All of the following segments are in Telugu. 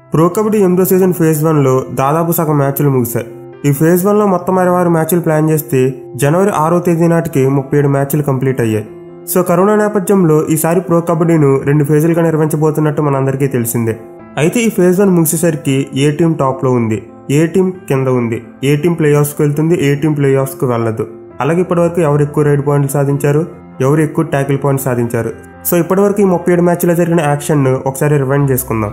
ప్రో కబడ్డీ ఎనిమిదో సీజన్ ఫేజ్ వన్లో దాదాపు సగం మ్యాచ్లు ముగిశాయి ఈ ఫేజ్ వన్లో మొత్తం అరవై ఆరు మ్యాచ్లు ప్లాన్ చేస్తే జనవరి ఆరో తేదీ నాటికి ముప్పై ఏడు మ్యాచ్లు కంప్లీట్ అయ్యాయి సో కరోనా నేపథ్యంలో ఈసారి ప్రో కబడ్డీను రెండు ఫేజులుగా నిర్వహించబోతున్నట్టు మనందరికీ తెలిసిందే అయితే ఈ ఫేజ్ వన్ ముగిసేసరికి ఏ టీం టాప్లో ఉంది ఏ టీం కింద ఉంది ఏ టీం ప్లే ఆఫ్స్కి వెళ్తుంది ఏ టీం ప్లే ఆఫ్స్కి వెళ్ళదు అలాగే ఇప్పటివరకు ఎవరు ఎక్కువ రైడ్ పాయింట్లు సాధించారు ఎవరు ఎక్కువ ట్యాకిల్ పాయింట్స్ సాధించారు సో ఇప్పటివరకు ఈ ముప్పై ఏడు మ్యాచ్లో జరిగిన యాక్షన్ను ఒకసారి రివైండ్ చేసుకుందాం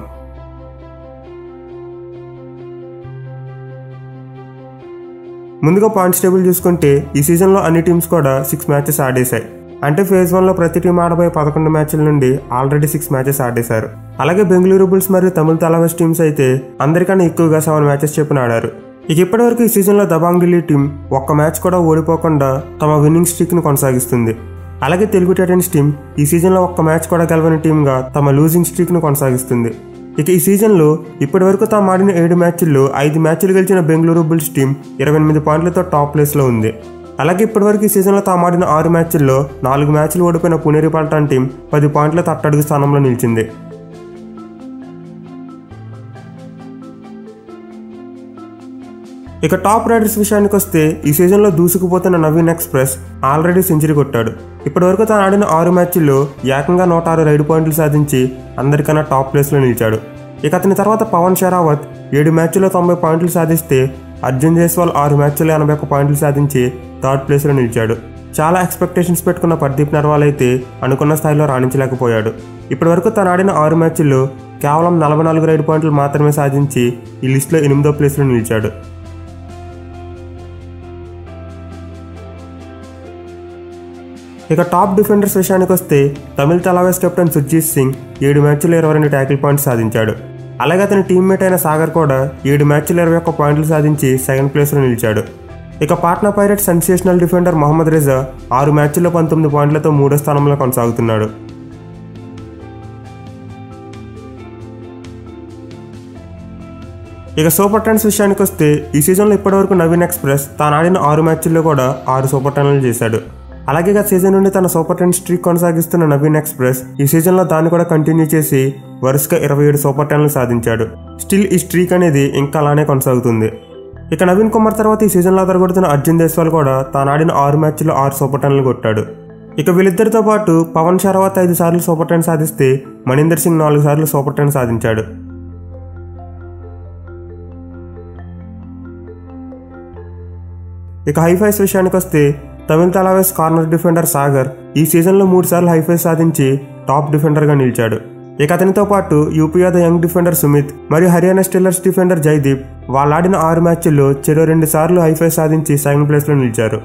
ముందుగా పాయింట్స్ టేబుల్ చూసుకుంటే ఈ సీజన్లో అన్ని టీమ్స్ కూడా సిక్స్ మ్యాచెస్ ఆడేశాయి అంటే ఫేజ్ వన్లో ప్రతి టీం ఆడబోయే పదకొండు మ్యాచ్ల నుండి ఆల్రెడీ సిక్స్ మ్యాచెస్ ఆడేశారు అలాగే బెంగళూరు బుల్స్ మరియు తమిళ తలవెస్ టీమ్స్ అయితే అందరికన్నా ఎక్కువగా సెవెన్ మ్యాచెస్ చెప్పిన ఆడారు ఇక ఇప్పటివరకు ఈ సీజన్లో దబాంగ్ ఢిల్లీ టీం ఒక్క మ్యాచ్ కూడా ఓడిపోకుండా తమ విన్నింగ్ స్ట్రీక్ను కొనసాగిస్తుంది అలాగే తెలుగు టైటన్స్ టీం ఈ సీజన్లో ఒక్క మ్యాచ్ కూడా గెలవని టీంగా తమ లూజింగ్ స్ట్రీక్ను కొనసాగిస్తుంది ఇక ఈ సీజన్లో ఇప్పటివరకు తాము ఆడిన ఏడు మ్యాచ్ల్లో ఐదు మ్యాచ్లు గెలిచిన బెంగళూరు బుల్స్ టీం ఇరవై ఎనిమిది పాయింట్లతో టాప్ ప్లేస్లో ఉంది అలాగే ఇప్పటివరకు ఈ సీజన్లో తాము ఆడిన ఆరు మ్యాచ్ల్లో నాలుగు మ్యాచ్లు ఓడిపోయిన పునేరి పల్టాన్ టీం పది పాయింట్లతో అట్టడుగు స్థానంలో నిలిచింది ఇక టాప్ రైడర్స్ విషయానికి వస్తే ఈ సీజన్లో దూసుకుపోతున్న నవీన్ ఎక్స్ప్రెస్ ఆల్రెడీ సెంచరీ కొట్టాడు ఇప్పటివరకు తాను ఆడిన ఆరు మ్యాచ్ల్లో ఏకంగా నూట ఆరు రైడ్ పాయింట్లు సాధించి అందరికన్నా టాప్ ప్లేస్లో నిలిచాడు ఇక అతని తర్వాత పవన్ షెరావత్ ఏడు మ్యాచ్ల్లో తొంభై పాయింట్లు సాధిస్తే అర్జున్ జైస్వాల్ ఆరు మ్యాచ్ల్లో ఎనభై ఒక్క పాయింట్లు సాధించి థర్డ్ ప్లేస్లో నిలిచాడు చాలా ఎక్స్పెక్టేషన్స్ పెట్టుకున్న పర్దీప్ నర్వాల్ అయితే అనుకున్న స్థాయిలో రాణించలేకపోయాడు ఇప్పటివరకు తను ఆడిన ఆరు మ్యాచ్ల్లో కేవలం నలభై నాలుగు రైడ్ పాయింట్లు మాత్రమే సాధించి ఈ లిస్టులో ఎనిమిదో ప్లేస్లో నిలిచాడు ఇక టాప్ డిఫెండర్స్ విషయానికి వస్తే తమిళ తలావేస్ కెప్టెన్ సుర్జీత్ సింగ్ ఏడు మ్యాచ్లు ఇరవై రెండు ట్యాకిల్ పాయింట్స్ సాధించాడు అలాగే అతని టీమ్మేట్ అయిన సాగర్ కూడా ఏడు మ్యాచ్లు ఇరవై ఒక్క పాయింట్లు సాధించి సెకండ్ ప్లేస్లో నిలిచాడు ఇక Patna pirate sensational defender Mohammad Reza ఆరు మ్యాచ్ల్లో పంతొమ్మిది పాయింట్లతో మూడో స్థానంలో కొనసాగుతున్నాడు ఇక సూపర్ టెన్స్ విషయానికి వస్తే ఈ సీజన్లో ఇప్పటివరకు నవీన్ ఎక్స్ప్రెస్ తాను ఆడిన ఆరు మ్యాచ్ల్లో కూడా ఆరు సూపర్ టెన్లు చేశాడు అలాగే గత సీజన్ నుండి తన సూపర్ టెన్ స్ట్రీక్ కొనసాగిస్తున్న నవీన్ ఎక్స్ప్రెస్ ఈ సీజన్లో దాన్ని కూడా కంటిన్యూ చేసి వరుసగా ఇరవై ఏడు సూపర్ టెన్లు సాధించాడు స్టిల్ ఈ స్ట్రీక్ అనేది ఇంకా అలానే కొనసాగుతుంది ఇక నవీన్ కుమార్ తర్వాత ఈ సీజన్లో అదరగొడుతున్న అర్జున్ దేశ్వాల్ కూడా తాను ఆడిన ఆరు మ్యాచ్ల్లో ఆరు సూపర్ టెన్లు కొట్టాడు ఇక వీళ్ళిద్దరితో పాటు పవన్ షరావత్ ఐదు సార్లు సూపర్ టెన్ సాధిస్తే మణీందర్ సింగ్ నాలుగు సార్లు సూపర్ టెన్ సాధించాడు ఇక హైఫైస్ విషయానికి వస్తే తమిళ తలావేస్ కార్నర్ డిఫెండర్ సాగర్ ఈ సీజన్లో మూడు సార్లు హైఫైస్ సాధించి టాప్ డిఫెండర్గా నిలిచాడు ఇక అతనితో పాటు యూపీఆర్ యంగ్ డిఫెండర్ సుమిత్ మరియు హర్యానా స్టిల్లర్స్ డిఫెండర్ జైదీప్ వాళ్ళాడిన ఆరు మ్యాచ్ల్లో చెరో రెండు సార్లు హైఫై సాధించి సెకండ్ ప్లేస్లో నిలిచారు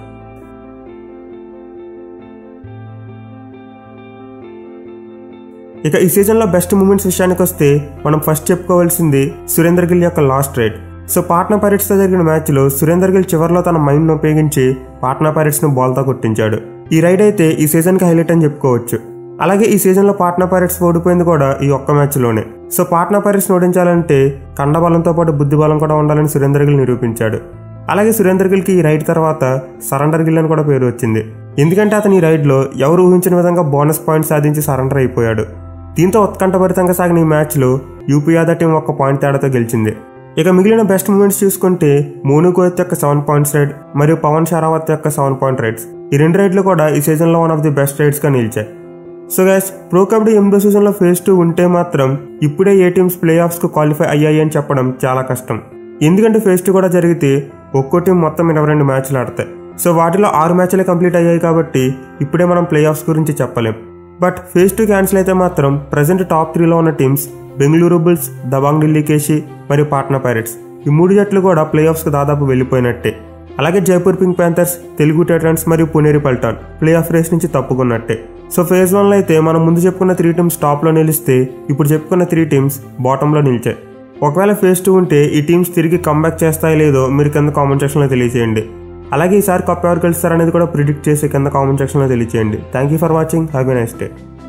ఇక ఈ సీజన్లో బెస్ట్ మూమెంట్స్ విషయానికి వస్తే మనం ఫస్ట్ చెప్పుకోవాల్సింది సురేందర్ గిల్ యొక్క లాస్ట్ రైడ్ సో పాట్నా పైరెట్స్తో జరిగిన మ్యాచ్లో సురేందర్ గిల్ చివరిలో తన మైండ్ను ఉపయోగించి పాట్నా పైరెట్స్ను బాల్తో కొట్టించాడు ఈ రైడ్ అయితే ఈ సీజన్కి హైలైట్ అని చెప్పుకోవచ్చు అలాగే ఈ సీజన్లో పాట్నా పైరెట్స్ ఓడిపోయింది కూడా ఈ ఒక్క మ్యాచ్లోనే సో పాట్నా పైరెట్స్ ఓడించాలంటే కండబలంతో పాటు బుద్ధిబలం కూడా ఉండాలని సురేందర్ గిల్ నిరూపించాడు అలాగే సురేందర్ గిల్కి ఈ రైడ్ తర్వాత సరెండర్ గిల్ అని కూడా పేరు వచ్చింది ఎందుకంటే అతని ఈ రైడ్లో ఎవరు ఊహించిన విధంగా బోనస్ పాయింట్ సాధించి సరెండర్ అయిపోయాడు దీంతో ఉత్కంఠభరితంగా సాగిన ఈ మ్యాచ్లో యూపీ యాదవ్ టీం ఒక్క పాయింట్ తేడాతో గెలిచింది ఇక మిగిలిన బెస్ట్ మూమెంట్స్ చూసుకుంటే మోను గోయత్ యొక్క సెవెన్ పాయింట్స్ రైడ్ మరియు పవన్ షారావత్ యొక్క సెవెన్ పాయింట్ రైడ్స్ ఈ రెండు రైడ్లు కూడా ఈ సీజన్లో వన్ ఆఫ్ ది బెస్ట్ రైడ్స్గా నిలిచాయి సో గైస్ ప్రో కబడ్డీ ఎనిమిదో సీజన్లో ఫేజ్ టూ ఉంటే మాత్రం ఇప్పుడే ఏ టీమ్స్ ప్లే ఆఫ్స్కు క్వాలిఫై అయ్యాయి అని చెప్పడం చాలా కష్టం ఎందుకంటే ఫేజ్ టూ కూడా జరిగితే ఒక్కో టీం మొత్తం ఇరవై రెండు మ్యాచ్లు ఆడతాయి సో వాటిలో ఆరు మ్యాచ్లే కంప్లీట్ అయ్యాయి కాబట్టి ఇప్పుడే మనం ప్లే ఆఫ్స్ గురించి చెప్పలేం బట్ ఫేజ్ టూ క్యాన్సిల్ అయితే మాత్రం ప్రజెంట్ టాప్ త్రీలో ఉన్న టీమ్స్ బెంగళూరు బుల్స్ దబాంగ్ ఢిల్లీ కేషి మరియు పాట్నా పైరెట్స్ ఈ మూడు జట్లు కూడా ప్లే ఆఫ్స్కి దాదాపు వెళ్ళిపోయినట్టే అలాగే Jaipur pink panthers Telugu titans మరియు Puneri Paltan play off race నుంచి తప్పుకున్నట్టే సో ఫేజ్ వన్లో అయితే మనం ముందు చెప్పుకున్న త్రీ టీమ్స్ టాప్లో నిలిస్తే ఇప్పుడు చెప్పుకున్న త్రీ టీమ్స్ బాటంలో నిలిచాయి ఒకవేళ ఫేజ్ టూ ఉంటే ఈ టీమ్స్ తిరిగి కంబ్యాక్ చేస్తాయో లేదో మీరు కింద కామెంట్ సెక్షన్లో తెలియజేయండి అలాగే ఈసారి కప్ ఎవరు గెలుస్తారనేది కూడా ప్రిడిక్ట్ చేసి కింద కామెంట్ సెక్షన్లో తెలియజేయండి thank you for watching have a nice day